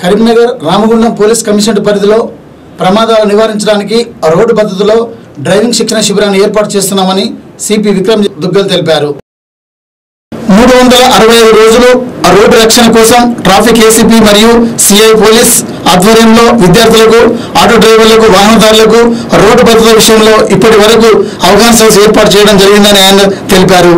Karimnagar Ramagundam police commission పరిధిలో ప్రమాదాలు నివారించడానికి రోడ్డు పద్ధతిలో డ్రైవింగ్ శిక్షణ శిబిరాన్ని ఏర్పాటు చేస్తున్నామని సిపి విక్రమ్ దుగ్గల్ తెలిపారు మూడు వందల అరవై ఐదు రోజులు రోడ్డు రక్షణ కోసం ట్రాఫిక్ ఏసీపీ మరియు సిఐ పోలీస్ ఆధ్వర్యంలో విద్యార్థులకు ఆటో డ్రైవర్లకు వాహనదారులకు రోడ్డు భద్రత విషయంలో ఇప్పటి వరకు అవగాహన సదస్సు ఏర్పాటు చేయడం జరిగిందని ఆయన తెలిపారు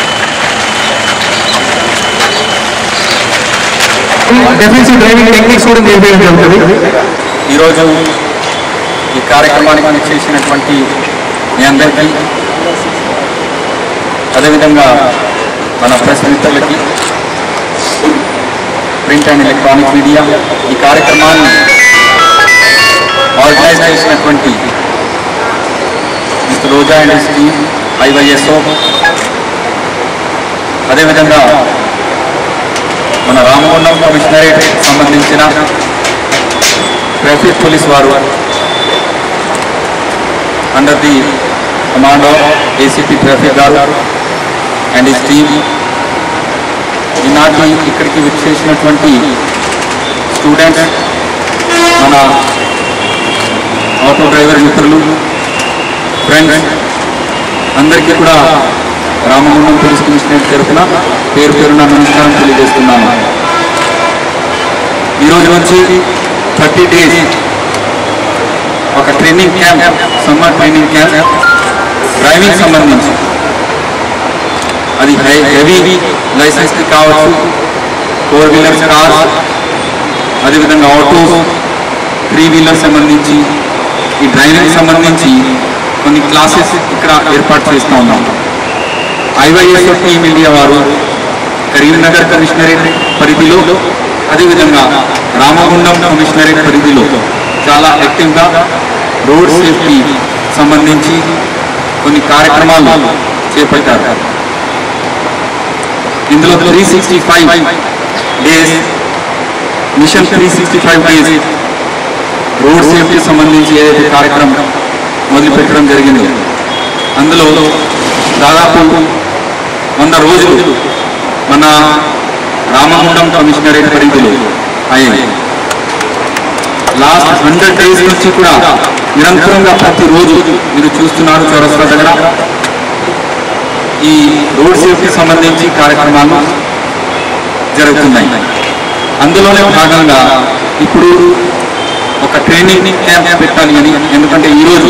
డెఫినెట్లీ డ్రైవింగ్ టెక్నిక్స్ కూడా నేర్పించడం జరుగుతుంది ఈరోజు ఈ కార్యక్రమానికి చేసినటువంటి మీ అందరికీ అదేవిధంగా మన ప్రెస్ మిత్రులకి ప్రింట్ అండ్ ఎలక్ట్రానిక్ మీడియా ఈ కార్యక్రమాన్ని ఆర్గనైజ్ చేసినటువంటి mister Roja and his team IYSO అదేవిధంగా మన రామగుండం కమిషనరేట్ సంబంధించిన ట్రాఫిక్ పోలీస్ వారు under the command of ACP traffic garu and his team ఈనాటి ఇక్కడికి వచ్చేసినటువంటి స్టూడెంట్స్ మన ఆటో డ్రైవర్ మిత్రులు ఫ్రెండ్స్ అందరికీ కూడా రామగుండం పోలీస్ కమిషనరేట్ తరఫున పేరు పేరున నమస్కారం తెలియజేస్తున్నాను ఈ రోజు నుంచి థర్టీ డేస్ ఒక training camp summer training camp driving సంబంధించి అది హెవీ లైసెన్స్ కావచ్చు ఫోర్ వీలర్స్ కార్స్ అదేవిధంగా ఆటోస్ త్రీ వీలర్ సంబంధించి ఈ డ్రైవింగ్ సంబంధించి కొన్ని క్లాసెస్ ఇక్కడ ఏర్పాటు చేస్తూ ఉన్నాం ఐవైఎస్ టీమ్ ఇండియా వారు కరీంనగర్ కమిషనరేట్ పరిధిలో అదేవిధంగా రామగుండం కమిషనరేట్ పరిధిలో చాలా యాక్టివ్గా రోడ్ సేఫ్టీ సంబంధించి కొన్ని కార్యక్రమాలు చేపట్టారు ఇందులో three sixty five days mission three sixty five days road safety సంబంధించి ఏదైతే కార్యక్రమం మొదలుపెట్టడం జరిగింది అందులో దాదాపు వంద రోజులు మన రామగుండం కమిషనరేట్ పరిధిలో అయ్యాయి లాస్ట్ హండ్రెడ్ డేస్ నుంచి కూడా నిరంతరంగా ప్రతిరోజు మీరు చూస్తున్నారు చౌరస్తా దగ్గర ఈ రోడ్ సేఫ్టీ సంబంధించి కార్యక్రమాలు జరుగుతున్నాయి అందులోనే భాగంగా ఇప్పుడు ఒక ట్రైనింగ్ క్యాంప్ పెట్టాలి అని ఎందుకంటే ఈరోజు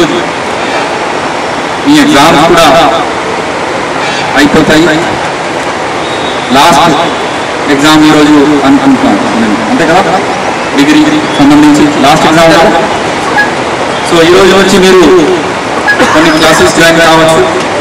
ఈ ఎగ్జామ్స్ కూడా అయిపోతాయి లాస్ట్ ఎగ్జామ్ ఈరోజు అనుకుంటున్నాను నేను. అంతే కదా డిగ్రీ సంబంధించి లాస్ట్ ఎగ్జామ్ కదా సో ఈ రోజు వచ్చి మీరు కొన్ని క్లాసెస్ జాయిన్ కావచ్చు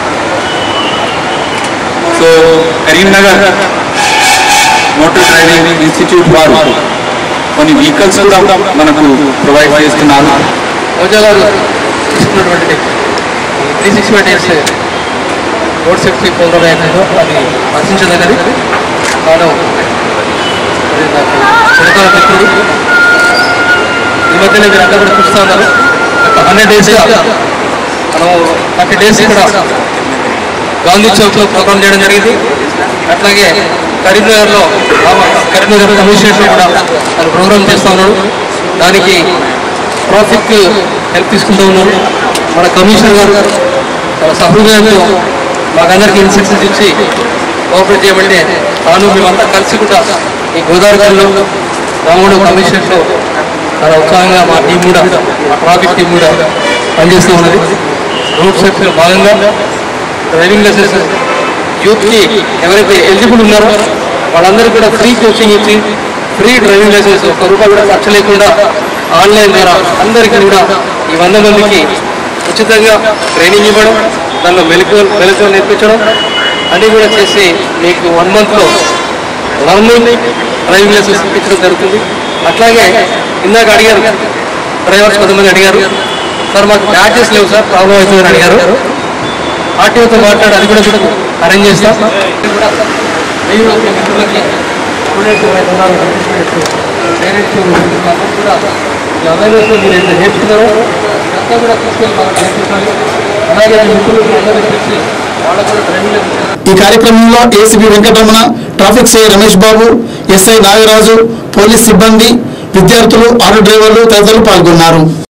so Karimnagar motor driving institute వారు కొన్ని వెహికల్స్ కూడా మనకు ప్రొవైడ్ చేస్తున్నారు రోజా గారు తీసుకున్నటువంటి three sixty five days road safety programme ఏదైతుందో అది రచించదగ్గది తాను మరి నాకు చిరకాల మిత్రుడు ఈ మధ్యన మీరంతా కూడా చూస్తూ ఉన్నారు హండ్రెడ్ డేస్గా మనం థర్టీ డేస్ ఇక్కడ గాంధీ చౌక్లో ప్రోగ్రామ్ చేయడం జరిగింది అట్లాగే కరీంనగర్లో రామ- కరీంనగర్ కమిషనరేట్లో కూడా తను ప్రోగ్రామ్ చేస్తూ ఉన్నాడు దానికి ట్రాఫిక్ హెల్ప్ తీసుకుంటూ ఉన్నాడు మన కమిషనర్ గారు చాలా సహృదయంతో మాకందరికీ ఇన్స్ట్రక్షన్స్ ఇచ్చి కోఆపరేట్ చేయమంటే తాను మేమంతా కలిసి కూడా ఈ గోదావరిలో రాముడు కమిషనర్లో చాలా ఉత్సాహంగా మా టీం కూడా మా ట్రాఫిక్ టీం కూడా పనిచేస్తూ ఉన్నది రోడ్ సేఫ్టీలో భాగంగా డ్రైవింగ్ లైసెన్స్ యూత్కి ఎవరైతే ఎలిజిబుల్ ఉన్నారో వాళ్ళందరికీ కూడా ఫ్రీ కోచింగ్ ఇచ్చి ఫ్రీ డ్రైవింగ్ లైసెన్స్ ఒక్క రూపాయి కూడా ఖర్చు లేకుండా ఆన్లైన్ ద్వారా అందరికీ కూడా ఈ వంద మందికి ఉచితంగా ట్రైనింగ్ ఇవ్వడం దానిలో మెలకు మెలకు నేర్పించడం అన్నీ కూడా చేసి మీకు వన్ మంత్లో లర్నింగ్ డ్రైవింగ్ లైసెన్స్ ఇప్పించడం జరుగుతుంది అట్లాగే ఇందాక అడిగారు డ్రైవర్స్ కొంతమంది అడిగారు సార్ మాకు బ్యాచెస్ లేవు సార్ ప్రాబ్లం అవుతుందని అడిగారు ఆర్టీఓతో మాట్లాడి అది కూడా మీకు అరేంజ్ చేస్తాం మీరు మీ మిత్రులకి స్టూడెంట్స్ ఎవరైతే ఉన్నారో పేరెంట్స్ అందరూ కూడా ఈ అవేర్నెస్ మీరు ఎంత నేర్చుకున్నారో ఇదంతా కూడా తీసుకెళ్ళి వాళ్ళకి నేర్పించాలి అలాగే మీ మిత్రులకు అందరికీ తెలిసి వాళ్ళకు కూడా డ్రైవింగ్ లైసెన్స్ ఈ కార్యక్రమంలో ACP Venkataramana traffic CI Ramesh Babu SI Nagaraju police సిబ్బంది విద్యార్థులు ఆటో డ్రైవర్లు తదితరులు పాల్గొన్నారు